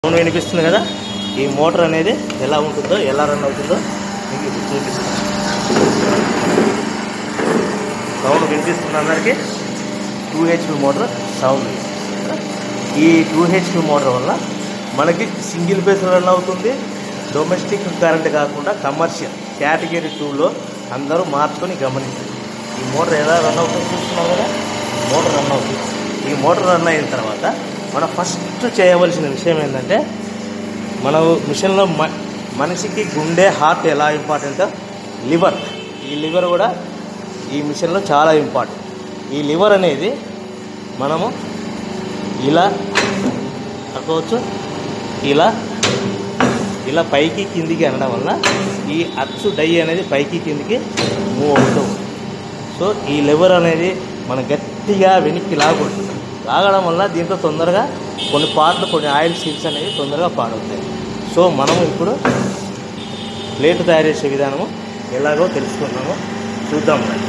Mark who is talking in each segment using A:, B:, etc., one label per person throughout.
A: Sound వినిపిస్తుంది కదా ఈ మోటార్ అనేది ఎలా ఉంటుందో ఎలా రన్ అవుతుందో మీకు ఇప్పుడు చూపిస్తాను సౌండ్ వినిపిస్తుంది అందరికీ టూ హెచ్పి మోటార్ సౌండ్ ఈ టూ హెచ్పి మోటార్ వల్ల మనకి సింగిల్ ఫేస్ రన్ అవుతుంది డొమెస్టిక్ కరెంట్ కాకుండా కమర్షియల్ కేటగిరీ టూలో అందరూ మార్చుకొని గమనించండి ఈ మోటార్ ఎలా రన్ అవుతుందో చూస్తున్నాం కదా మోటార్ రన్ అవుతుంది ఈ మోటార్ రన్ అయిన తర్వాత మనం ఫస్ట్ చేయవలసిన విషయం ఏంటంటే మన మిషన్లో మ మనిషికి గుండె హార్ట్ ఎలా ఇంపార్టెంటో లివర్ ఈ లివర్ కూడా ఈ మిషన్లో చాలా ఇంపార్టెంట్ ఈ లివర్ అనేది మనము ఇలా అనుకోవచ్చు ఇలా ఇలా పైకి కిందికి అనడం వల్ల ఈ అచ్చు డై అనేది పైకి కిందికి మూవ్ అవుతూ ఉంటుంది సో ఈ లివర్ అనేది మనం గట్టిగా వెనక్కి లాగకూడదు లాగడం వల్ల దీంట్లో తొందరగా కొన్ని పార్ట్లు కొన్ని ఆయిల్ సీల్స్ అనేవి తొందరగా పాడవుతాయి సో మనము ఇప్పుడు ప్లేట్ తయారు చేసే విధానము ఎలాగో తెలుసుకున్నాము చూద్దాం రండి.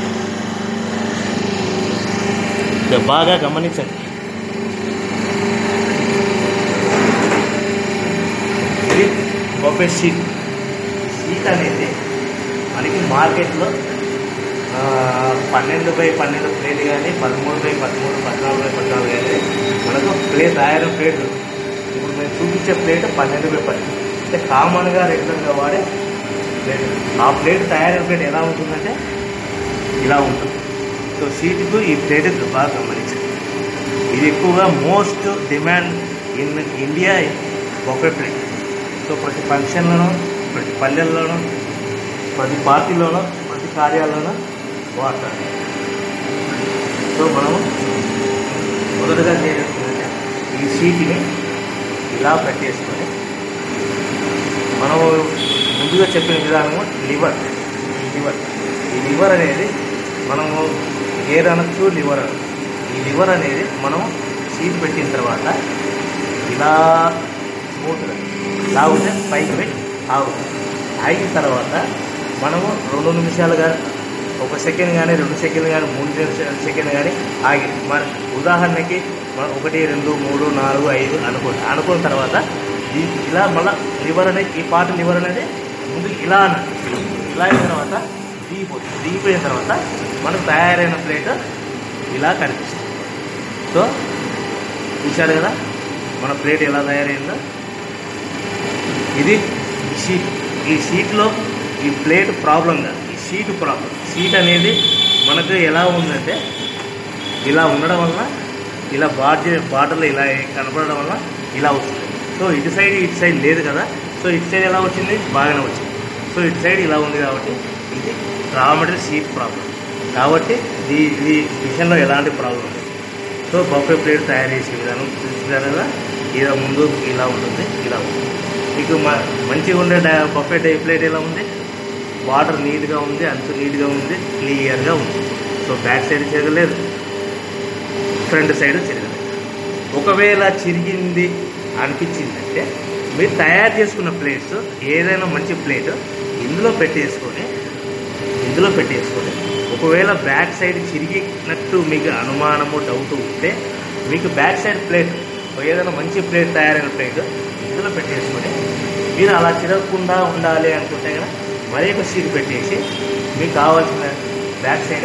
A: ఇక బాగా గమనించండి ఇది బొఫే షీట్ షీట్ అనేది మనకి మార్కెట్లో ఆ, పన్నెండు బై పన్నెండు ప్లేట్ కానీ పదమూడు బై పదమూడు పద్నాలుగు బై పద్నాలుగు కానీ మనకు ప్లేట్ ఐరన్ ప్లేట్ ఉంది. ఇప్పుడు మేము చూపించే ప్లేట్ పన్నెండు బై పన్నెండు అంటే కామన్గా రెగ్యులర్గా వాడే ప్లేట్ ఆ ప్లేట్ తయారైన ప్లేట్ ఎలా ఉంటుందంటే ఇలా ఉంటుంది సో సీటుకు ఈ ప్లేట్ బాగా గమనించండి ఇది ఎక్కువగా most demand in India buffet plate so ప్రతి ఫంక్షన్లోనూ ప్రతి పల్లెల్లోనూ ప్రతి పార్టీలోనూ ప్రతి కార్యాలలోనూ వాడతారు సో మనము మొదటగా చేయాల్సిందంటే ఈ సీట్ని ఇలా పెట్టేసుకొని మనము ముందుగా చెప్పిన విధానము లివర్ లివర్ ఈ లివర్ అనేది మనము గేర్ అనొచ్చు లివర్ అనొచ్చు ఈ లివర్ అనేది మనం సీట్ పెట్టిన తర్వాత ఇలా స్మూత్గా లాగితే పైకి పెట్టి ఆగుతుంది ఆగిన తర్వాత మనము రెండు నిమిషాలుగా ఒక సెకండ్ కానీ రెండు సెకండ్ కానీ మూడు సెకండ్ కానీ ఆగి మన ఉదాహరణకి మనం ఒకటి రెండు మూడు నాలుగు ఐదు అనుకోండి అనుకున్న తర్వాత ఈ ఇలా మళ్ళీ లివర్ అనేది ఈ పార్ట్ లివర్ అనేది ముందు ఇలా అన్నట్టు ఇలా అయిన తర్వాత దిగిపోతుంది దిగిపోయిన తర్వాత మనకు తయారైన ప్లేట్ ఇలా కనిపిస్తుంది సో చూశారు కదా మన ప్లేట్ ఎలా తయారైందో ఇది ఈ షీట్ ఈ షీట్లో ఈ ప్లేట్ ప్రాబ్లం కాదు ఈ షీట్ ప్రాబ్లం షీట్ అనేది మనకు ఎలా ఉందంటే ఇలా ఉండడం వల్ల ఇలా బార్డర్ బార్డర్లో ఇలా కనపడడం వల్ల ఇలా వస్తుంది సో ఇటు సైడ్ ఇటు సైడ్ లేదు కదా సో ఇటు సైడ్ ఎలా వచ్చింది బాగానే వచ్చింది సో ఇటు సైడ్ ఇలా ఉంది కాబట్టి ఇది రా మెటీరియల్ షీట్ ప్రాబ్లం కాబట్టి ఈ ఇది మిషన్లో ఎలాంటి ప్రాబ్లం లేదు సో బఫే ప్లేట్ తయారు చేసే విధానం చూసారు కదా ఇలా ముందు ఇలా ఉంటుంది ఇలా ఉంటుంది మీకు మ మంచిగా ఉండే డై- బఫే డై ప్లేట్ ఎలా ఉంది వాటర్ నీట్గా ఉంది అంత నీట్గా ఉంది క్లియర్గా ఉంది సో బ్యాక్ సైడ్ తిరగలేదు ఫ్రంట్ సైడ్ తిరగలేదు ఒకవేళ చిరిగింది అనిపించిందంటే మీరు తయారు చేసుకున్న ప్లేట్స్ ఏదైనా మంచి ప్లేట్ ఇందులో పెట్టేసుకొని ఇందులో పెట్టేసుకొని ఒకవేళ బ్యాక్ సైడ్ చిరిగినట్టు మీకు అనుమానము డౌట్ ఉంటే మీకు బ్యాక్ సైడ్ ప్లేట్ ఏదైనా మంచి ప్లేట్ తయారైన ప్లేట్ ఇందులో పెట్టేసుకొని మీరు అలా చిరగకుండా ఉండాలి అనుకుంటే కదా మరీ ఒక సీట్ పెట్టేసి మీకు కావాల్సిన బ్యాక్ సైడ్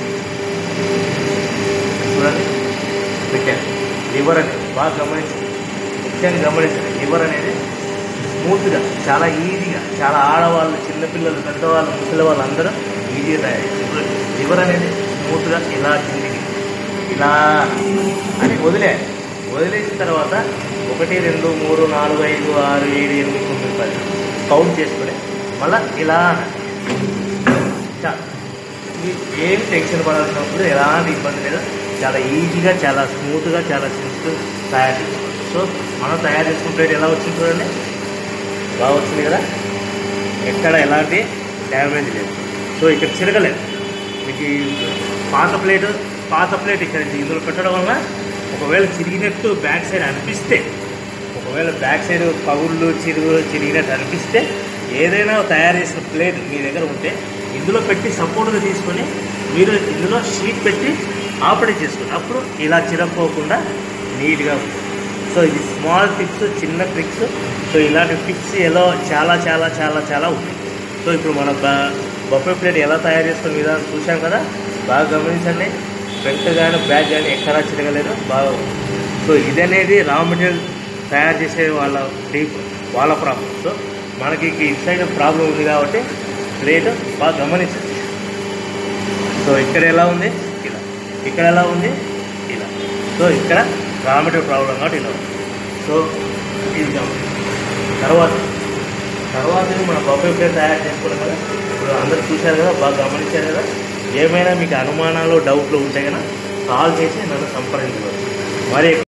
A: చూడండి పెట్టాను లివర్ అనేది బాగా గమనించండి ముఖ్యంగా గమనించండి లివర్ అనేది స్మూత్గా చాలా ఈజీగా చాలా ఆడవాళ్ళు చిన్నపిల్లలు పెద్దవాళ్ళు ముసలి వాళ్ళు అందరూ ఈజీగా తయారు చేస్తారు. లివర్ అనేది స్మూత్గా ఇలా కిందికి ఇలా అని వదిలేయాలి వదిలేసిన తర్వాత ఒకటి రెండు మూడు నాలుగు ఐదు ఆరు ఏడు ఎనిమిది తొమ్మిది పది కౌంట్ చేసుకుని మళ్ళీ ఇలా అనాలి. చాలు మీకు ఏం టెన్షన్ పడాల్సిన అవసరం ఎలాంటి ఇబ్బంది లేదు చాలా ఈజీగా చాలా స్మూత్గా చాలా సింపుల్ తయారు చేసుకోవచ్చు సో మనం తయారు చేసుకున్న ప్లేట్ ఎలా వచ్చింది చూడండి బాగా వచ్చింది కదా ఎక్కడ ఎలాంటి డ్యామేజ్ లేదు సో ఇక్కడ చిరగలేదు మీకు ఈ పాత ప్లేట్ పాత ప్లేట్ ఇక్కడ ఇందులో పెట్టడం వల్ల ఒకవేళ చిరిగినట్టు బ్యాక్ సైడ్ అనిపిస్తే ఒకవేళ బ్యాక్ సైడ్ పగుళ్ళు చిరుగు చిరిగినట్టు అనిపిస్తే ఏదైనా తయారు చేసిన ప్లేట్ మీ దగ్గర ఉంటే ఇందులో పెట్టి సపోర్ట్గా తీసుకొని మీరు ఇందులో షీట్ పెట్టి ఆపరేట్ చేసుకోండి అప్పుడు ఇలా చిరక్కోకుండా నీట్గా ఉంటుంది సో ఇది స్మాల్ టిప్స్ చిన్న ట్రిక్స్ సో ఇలాంటి టిప్స్ ఎలా చాలా చాలా చాలా చాలా ఉంటాయి సో ఇప్పుడు మన బఫే ప్లేట్ ఎలా తయారు చేసుకునే విధానం చూసాం కదా బాగా గమనించండి ఫ్రంట్ కానీ బ్యాక్ కానీ ఎక్కడా చిరగలేదు బాగా ఉంది. సో ఇదనేది రా మెటీరియల్ తయారు చేసే వాళ్ళ డీప్ వాళ్ళ ప్రాబ్లం సో మనకి ఇటు సైడ్ ప్రాబ్లం ఉంది కాబట్టి ప్లేట్ బాగా గమనించండి సో ఇక్కడ ఎలా ఉంది ఇలా ఇక్కడ ఎలా ఉంది ఇలా సో ఇక్కడ రా మెటీరియల్ ప్రాబ్లం కాబట్టి ఇలా ఉంది సో ఇది గమనించండి. తర్వాత తర్వాత మన బఫే ప్లేట్ తయారు చేసుకున్నాం కదా ఇప్పుడు అందరూ చూశారు కదా బాగా గమనించారు కదా ఏమైనా మీకు అనుమానాలు డౌట్లు ఉంటే కదా కాల్ చేసి నన్ను సంప్రదించవచ్చు మరి